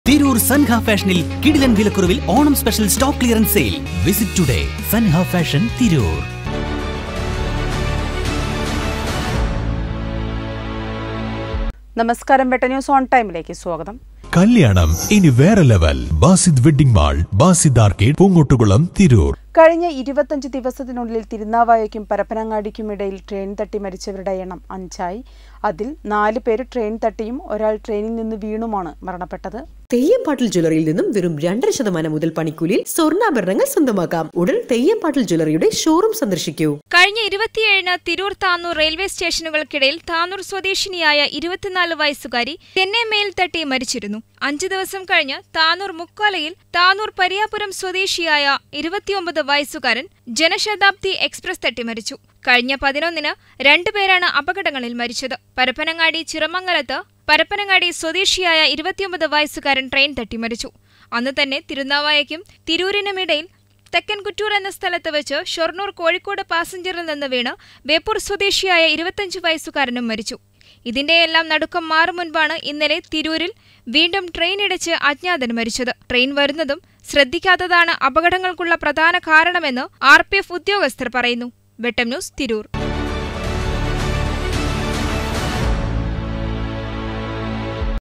തിരൂർ സൻഹ ഫാഷനിൽ കിടിലൻ വിലക്കുറവിൽ Onam special stock clearance sale visit today Sanha fashion Tirur നമസ്കാരം വെട്ട ന്യൂസ് ഓൺ ടൈമിലേക്ക് സ്വാഗതം കല്യാണം ഇനി വേറെ level Basid wedding mall Basid arcade Poongottukulam Tirur കഴിഞ്ഞ ഇരുപത്തഞ്ച് ദിവസത്തിനുള്ളിൽ തിരുനാവായയ്ക്കും പരപ്പനങ്ങാടിക്കുമിടയിൽ ട്രെയിൻ തട്ടി മരിച്ചവരുടെ എണ്ണം അഞ്ചായി അതിൽ നാല് പേര് ട്രെയിൻ തട്ടിയും ഒരാൾ ട്രെയിനിൽ നിന്ന് വീണുമാണ് മരണപ്പെട്ടത് തെയ്യംപാട്ടിൽ ജ്വല്ലറിയിൽ നിന്നും വെറും രണ്ടര ശതമാനം മുതൽ പണിക്കൂലിയിൽ സ്വർണ്ണാഭരണങ്ങൾ സ്വന്തമാക്കാം ഉടൻ തെയ്യംപാട്ടിൽ ജ്വല്ലറിയുടെ ഷോറൂം സന്ദർശിക്കൂ കഴിഞ്ഞ ഇരുപത്തിയേഴിന് തിരൂർ താന്നൂർ റെയിൽവേ സ്റ്റേഷനുകൾക്കിടയിൽ താന്നൂർ സ്വദേശിനിയായ ഇരുപത്തിനാല് വയസ്സുകാരി തെന്നെ മേൽ തട്ടി മരിച്ചിരുന്നു അഞ്ചു ദിവസം കഴിഞ്ഞ് താന്നൂർ മുക്കാലയിൽ താന്നൂർ പരിയാപുരം സ്വദേശിയായ ഇരുപത്തിയൊമ്പത് വയസ്സുകാരൻ ജനശതാബ്ദി എക്സ്പ്രസ് തട്ടി മരിച്ചു കഴിഞ്ഞ പതിനൊന്നിന് രണ്ടുപേരാണ് അപകടങ്ങളിൽ മരിച്ചത് പരപ്പനങ്ങാടി ചിറമംഗലത്ത് പരപ്പനങ്ങാടി സ്വദേശിയായ ഇരുപത്തിയൊമ്പത് വയസ്സുകാരൻ ട്രെയിൻ തട്ടി മരിച്ചു അന്ന് തന്നെ തിരുനാവായയ്ക്കും തിരൂരിനുമിടയിൽ തെക്കൻ കുറ്റൂർ എന്ന സ്ഥലത്ത് വെച്ച് ഷൊർണൂർ കോഴിക്കോട് പാസഞ്ചറിൽ നിന്ന് വീണ് ബേപ്പൂർ സ്വദേശിയായ ഇരുപത്തഞ്ച് വയസ്സുകാരനും മരിച്ചു ഇതിന്റെയെല്ലാം നടുക്കം മാറും മുൻപാണ് ഇന്നലെ തിരൂരിൽ വീണ്ടും ട്രെയിൻ ഇടിച്ച് അജ്ഞാതൻ മരിച്ചത് ട്രെയിൻ വരുന്നതും ശ്രദ്ധിക്കാത്തതാണ് അപകടങ്ങൾക്കുള്ള പ്രധാന കാരണമെന്ന് ആർ ഉദ്യോഗസ്ഥർ പറയുന്നു വെട്ടം ന്യൂസ് തിരൂർ